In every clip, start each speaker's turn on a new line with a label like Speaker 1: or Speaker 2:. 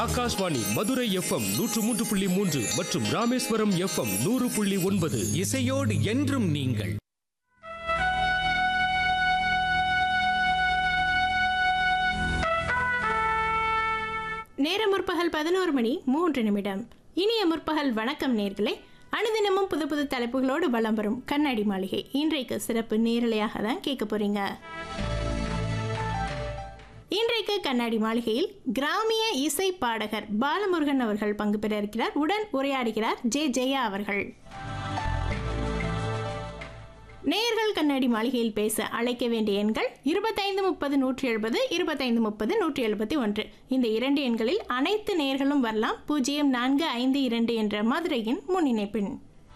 Speaker 1: Akashvani Madurai FM நூற்று மூன்று புள்ளி மூன்று மற்றும் ராமேஸ்வரம் எஃப்எம் நூறு புள்ளி ஒன்பது
Speaker 2: இசையோடு என்றும் நீங்கள்
Speaker 3: நேரம் முற்பகல் பதினோரு மணி மூன்று நிமிடம் இனிய முற்பகல் வணக்கம் நேர்களே அனுதினமும் புது புது தலைப்புகளோடு வலம் வரும் கண்ணாடி மாளிகை இன்றைக்கு சிறப்பு நேரலையாக தான் கேட்க போறீங்க இன்றைக்கு கண்ணாடி மாளிகையில் கிராமிய இசை பாடகர் பாலமுருகன் அவர்கள் பங்கு பெற இருக்கிறார் உடன் உரையாடுகிறார் ஜே ஜெயா அவர்கள் நேயர்கள் கண்ணாடி மாளிகையில் பேச அழைக்க வேண்டிய எண்கள் இருபத்தைந்து முப்பது நூற்றி எழுபது இருபத்தைந்து முப்பது நூற்றி எழுபத்தி ஒன்று இந்த இரண்டு எண்களில் அனைத்து நேயர்களும் வரலாம் பூஜ்ஜியம் நான்கு ஐந்து இரண்டு என்ற மதுரையின் முன்னிணைப்பின்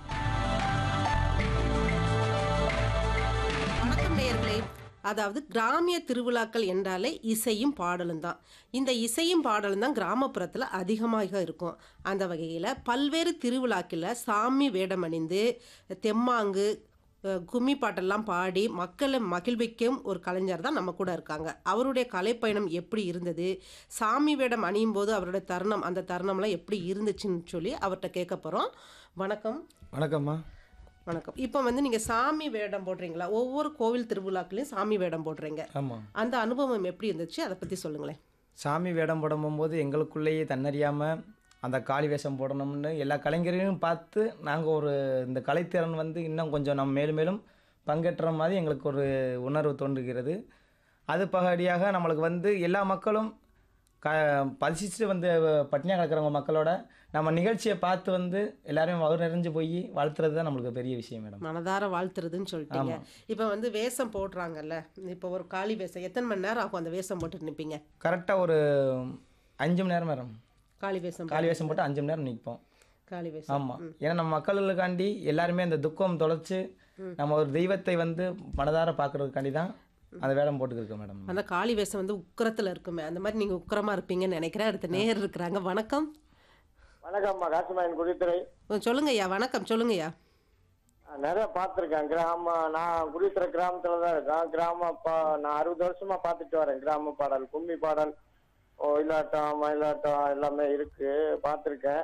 Speaker 4: வணக்கம் நேயர்களே அதாவது கிராமிய திருவிழாக்கள் என்றாலே இசையும் பாடலும் தான் இந்த இசையும் பாடலும் தான் கிராமப்புறத்தில் அதிகமாக இருக்கும் அந்த வகையில் பல்வேறு திருவிழாக்களில் சாமி வேடமணிந்து தெம்மாங்கு அஹ், கும்மி பாட்டெல்லாம் பாடி மக்களை மகிழ்விக்கும் ஒரு கலைஞர் தான் நம்ம கூட இருக்காங்க அவருடைய கலைப்பயணம் எப்படி இருந்தது சாமி வேடம் அணியும் போது அவருடைய தருணம் அந்த தருணம்லாம் எப்படி இருந்துச்சுன்னு சொல்லி அவர்கிட்ட கேட்க போகிறோம் வணக்கம்
Speaker 5: வணக்கம்மா
Speaker 4: வணக்கம் இப்போ வந்து நீங்கள் சாமி வேடம் போடுறீங்களா ஒவ்வொரு கோவில் திருவிழாக்களையும் சாமி வேடம் போடுறீங்க
Speaker 5: ஆமாம்
Speaker 4: அந்த அனுபவம் எப்படி இருந்துச்சு அதை பற்றி சொல்லுங்களேன்
Speaker 5: சாமி வேடம் போடும்போது எங்களுக்குள்ளேயே தன்னறியாமல் அந்த காளி வேஷம் போடணும்னு எல்லா கலைஞரையும் பார்த்து நாங்கள் ஒரு இந்த கலைத்திறன் வந்து இன்னும் கொஞ்சம் நம்ம மேலும் மேலும் பங்கேற்ற மாதிரி எங்களுக்கு ஒரு உணர்வு தோன்றுகிறது அது பகடியாக நம்மளுக்கு வந்து எல்லா மக்களும் க பசிச்சுட்டு வந்து பட்டினியாக கிடக்கிறவங்க மக்களோட நம்ம நிகழ்ச்சியை பார்த்து வந்து எல்லாரையும் வயிறு நிறைஞ்சு போய் வாழ்த்துறது தான் நம்மளுக்கு பெரிய விஷயம் மேடம்
Speaker 4: மனதார வாழ்த்துறதுன்னு சொல்லிட்டீங்க இப்போ வந்து வேஷம் போடுறாங்கல்ல இப்போ ஒரு காளி வேஷம் எத்தனை மணி நேரம் ஆகும் அந்த வேஷம் போட்டு நிற்பீங்க
Speaker 5: கரெக்டாக ஒரு அஞ்சு மணி நேரம் மேடம்
Speaker 4: காளி வேஷம்
Speaker 5: காளி வேஷம் போட்டு அஞ்சு மணி நேரம் நிற்போம்
Speaker 4: காளி வேஷம்
Speaker 5: ஆமாம் ஏன்னா நம்ம மக்களுக்காண்டி எல்லாருமே அந்த துக்கம் தொலைச்சு நம்ம ஒரு தெய்வத்தை வந்து மனதார பார்க்கறதுக்காண்டி தான் அந்த வேடம் போட்டுக்கிருக்கோம் மேடம்
Speaker 4: அந்த காளி வேஷம் வந்து உக்கிரத்தில் இருக்குமே அந்த மாதிரி நீங்கள் உக்கிரமா இருப்பீங்கன்னு நினைக்கிறேன் அடுத்த நேர் இருக்கிறாங்க வணக்கம்
Speaker 6: வணக்கம்மா காசிமாயன் குடித்துறை
Speaker 4: கொஞ்சம் சொல்லுங்க ஐயா வணக்கம் சொல்லுங்க ஐயா
Speaker 6: நான் நிறைய பார்த்துருக்கேன் கிராம நான் குடித்துறை கிராமத்துல தான் இருக்கேன் கிராம பா நான் அறுபது வருஷமா பார்த்துட்டு வரேன் கிராம பாடல் கும்மி பாடல் ஒயிலாட்டம் மயிலாட்டம் எல்லாமே இருக்கு பார்த்துருக்கேன்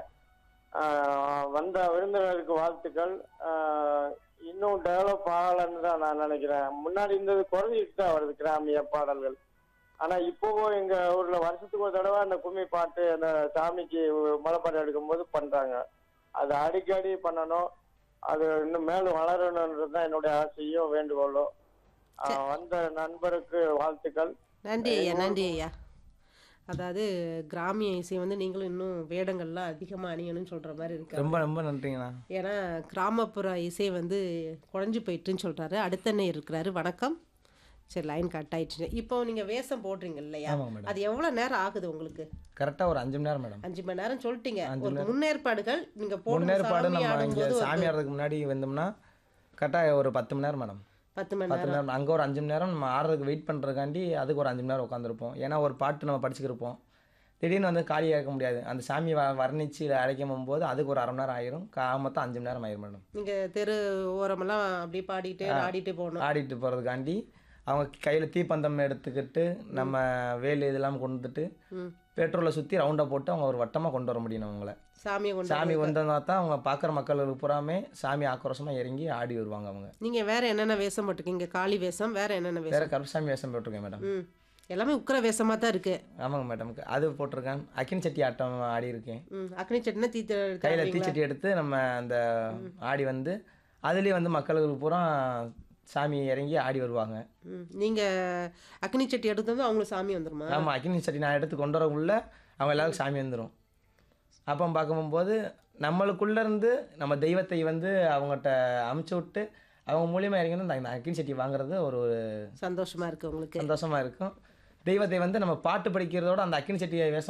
Speaker 6: வந்த விருந்தினருக்கு வாழ்த்துக்கள் ஆஹ் இன்னும் டெவலப் ஆகலைன்னு தான் நான் நினைக்கிறேன் முன்னாடி இருந்தது குறைஞ்சிட்டு தான் வருது கிராமிய பாடல்கள் ஆனா இப்போவும் எங்க ஊர்ல வருஷத்துக்கு ஒரு தடவை அந்த கும்மி பாட்டு அந்த சாமிக்கு முளைப்பாட்டு எடுக்கும்போது பண்றாங்க அது அடிக்கடி பண்ணணும் அது இன்னும் மேலும் வளரணுன்றது தான் என்னுடைய ஆசையும் வேண்டுகோளும் ஆஹ் வந்த நண்பருக்கு வாழ்த்துக்கள்
Speaker 4: நன்றி ஐயா நன்றி ஐயா அதாவது கிராமிய இசை வந்து நீங்களும் இன்னும் வேடங்கள்லாம் அதிகமாக அணியணும்னு சொல்கிற மாதிரி இருக்கு
Speaker 5: ரொம்ப ரொம்ப நன்றிங்கண்ணா
Speaker 4: ஏன்னா கிராமப்புற இசை வந்து குறைஞ்சு போயிட்டுன்னு சொல்கிறாரு அடுத்த அண்ணன் இருக்கிறாரு வணக்கம் சரி லைன் கட் ஆயிடுச்சு இப்போ நீங்கள் வேஷம் போடுறீங்க இல்லையா
Speaker 5: ஆமாம் மேடம்
Speaker 4: அது எவ்வளோ நேரம் ஆகுது உங்களுக்கு
Speaker 5: கரெக்டாக ஒரு அஞ்சு மணி நேரம் மேடம்
Speaker 4: அஞ்சு மணி நேரம் சொல்லிட்டீங்க
Speaker 5: அஞ்சு
Speaker 4: ஒரு
Speaker 5: மணி
Speaker 4: முன்னேற்பாடுகள் நீங்கள் போடும்
Speaker 5: முன்னேற்பாடு
Speaker 4: சாமி
Speaker 5: நம்ம இங்கே
Speaker 4: ஆடும்போது
Speaker 5: சாமி
Speaker 4: ஒரு
Speaker 5: ஆடுறதுக்கு முன்னாடி வந்தோம்னா கரெக்டாக ஒரு பத்து மணி நேரம் மேடம்
Speaker 4: பத்து மணி
Speaker 5: பத்து
Speaker 4: நேரம்
Speaker 5: மணி நேரம் அங்கே ஒரு அஞ்சு மணி நேரம் நம்ம ஆடுறதுக்கு வெயிட் பண்ணுறதுக்காண்டி அதுக்கு ஒரு அஞ்சு மணி நேரம் உட்காந்துருப்போம் ஏன்னா ஒரு பாட்டு நம்ம படிச்சுக்கிருப்போம் திடீர்னு வந்து காலியாக இருக்க முடியாது அந்த சாமி வ வர்ணிச்சு அழைக்கும் போது அதுக்கு ஒரு அரை மணி நேரம் ஆயிரும் கா மொத்தம் அஞ்சு மணி நேரம் ஆயிரும் மேடம்
Speaker 4: நீங்கள் தெரு ஓரமெல்லாம் அப்படியே பாடிட்டு ஆடிட்டு போகணும்
Speaker 5: ஆடிட்டு போகிறதுக்காண்டி அவங்க கையில் தீப்பந்தம் எடுத்துக்கிட்டு நம்ம வேல் இதெல்லாம் கொண்டுட்டு
Speaker 4: ம்.
Speaker 5: பெட்ரோலை சுற்றி ரவுண்டாக போட்டு அவங்க ஒரு வட்டமாக கொண்டு வர முடியும் அவங்கள
Speaker 4: சாமியை கொண்டு
Speaker 5: சாமி வந்தா தான் அவங்க பார்க்குற மக்களுக்கு பூராமே சாமி ஆக்ரோஷமாக இறங்கி ஆடி வருவாங்க அவங்க
Speaker 4: நீங்கள் வேற என்னென்ன வேஷம் போட்டிருக்கீங்க காளி வேஷம் வேற என்னென்ன வேஷம்
Speaker 5: வேற கருப்பசாமி வேஷம் போட்டிருக்கேன் மேடம்
Speaker 4: ம் எல்லாமே உக்கிர வேஷமாக தான் இருக்கு
Speaker 5: ஆமாங்க மேடம் அது போட்டிருக்கேன் அக்கின் சட்டி ஆட்டம் ஆடி இருக்கேன்
Speaker 4: ம் அக்னி சட்டினா தீத்த
Speaker 5: கையில் தீச்சட்டி எடுத்து நம்ம அந்த ஆடி வந்து அதுலேயே வந்து மக்களுக்கு பூரா சாமி இறங்கி ஆடி வருவாங்க
Speaker 4: ம் நீங்கள் அக்னி சட்டி எடுத்து வந்து அவங்களுக்கு சாமி வந்துருமா
Speaker 5: ஆமாம் அக்கினி சட்டி நான் எடுத்து கொண்டு வரக்குள்ள அவங்க எல்லாருக்கும் சாமி வந்துடும் அப்போ பார்க்கும்போது நம்மளுக்குள்ள இருந்து நம்ம தெய்வத்தை வந்து அவங்ககிட்ட அமுச்சு விட்டு அவங்க மூலியமாக இறங்கி வந்து அந்த அக்கினி சட்டி வாங்குறது ஒரு ஒரு
Speaker 4: சந்தோஷமா இருக்கு உங்களுக்கு
Speaker 5: சந்தோஷமாக இருக்கும் தெய்வத்தை வந்து நம்ம பாட்டு படிக்கிறதோட அந்த அக்கினி சட்டியை வேஷம்